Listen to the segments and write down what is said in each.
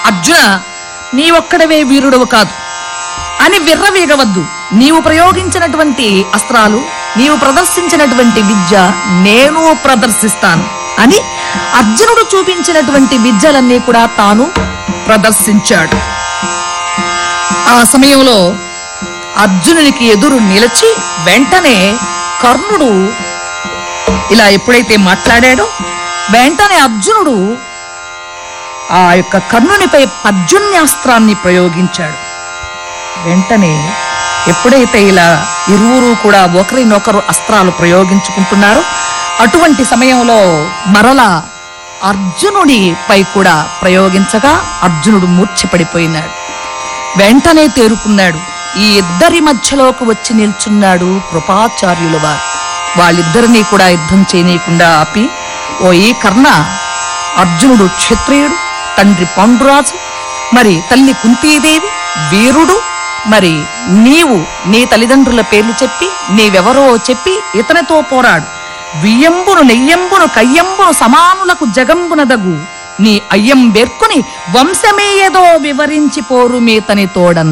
అర్జున నీవొక్కడవే వీరుడవు కాదు అని విర్రవీగవద్దు నీవు ప్రయోగించినటువంటి అస్త్రాలు నీవు ప్రదర్శించినటువంటి విద్య నేను ప్రదర్శిస్తాను అని అర్జునుడు చూపించినటువంటి విద్యలన్నీ కూడా తాను ప్రదర్శించాడు ఆ సమయంలో అర్జునునికి ఎదురు నిలిచి వెంటనే కర్ణుడు ఇలా ఎప్పుడైతే మాట్లాడాడో వెంటనే అర్జునుడు ఆ యొక్క కర్ణునిపై పర్జన్యాస్త్రాన్ని ప్రయోగించాడు వెంటనే ఎప్పుడైతే ఇలా ఇరువురు కూడా ఒకరినొకరు అస్త్రాలు ప్రయోగించుకుంటున్నారో అటువంటి సమయంలో మరలా అర్జునుడిపై కూడా ప్రయోగించగా అర్జునుడు మూర్ఛపడిపోయినాడు వెంటనే తేరుకున్నాడు ఈ ఇద్దరి మధ్యలోకి వచ్చి నిల్చున్నాడు కృపాచార్యుల వారు వాళ్ళిద్దరినీ కూడా యుద్ధం చేయనీయకుండా ఆపి ఓ ఈ కర్ణ అర్జునుడు క్షత్రియుడు తండ్రి పాండురాజు మరి తల్లి కుంతీదేవి వీరుడు మరి నీవు నీ తల్లిదండ్రుల పేర్లు చెప్పి నీవెవరో చెప్పి ఇతనితో పోరాడు వియ్యంబును నెయ్యంబును కయ్యంబును సమానులకు జగంబునదగు నీ అయ్యం బెర్కుని వంశమే ఏదో వివరించి పోరు మీతని తోడన్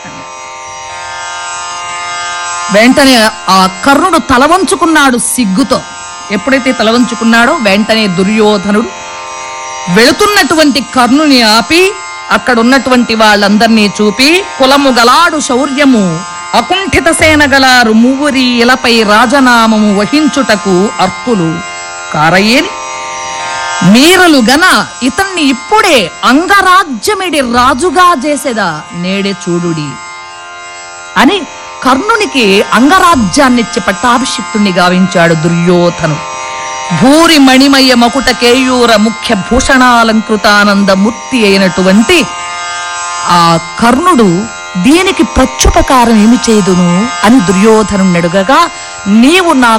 వెంటనే ఆ కర్ణుడు తలవంచుకున్నాడు సిగ్గుతో ఎప్పుడైతే తలవంచుకున్నాడో వెంటనే దుర్యోధనుడు వెళుతున్నటువంటి కర్ణుని ఆపి అక్కడ ఉన్నటువంటి వాళ్ళందర్నీ చూపి కులము గలాడు శౌర్యము అకుంఠిత సేన గలారు మువ్వురి ఇలపై రాజనామము వహించుటకు అర్కులు కారయేని మీరలు గన ఇతన్ని ఇప్పుడే అంగరాజ్యమిడి రాజుగా చేసేదా నేడే చూడుడి అని కర్ణునికి అంగరాజ్యాన్నిచ్చి పట్టాభిషిక్తుణ్ణి గావించాడు దుర్యోధను భూరి మణిమయ మకుట కేయూర ముఖ్య భూషణాలంకృతానంద మూర్తి అయినటువంటి ఆ కర్ణుడు దీనికి ప్రత్యుపకారం ఏమి చేయుదును అని దుర్యోధను అడుగగా నీవు నా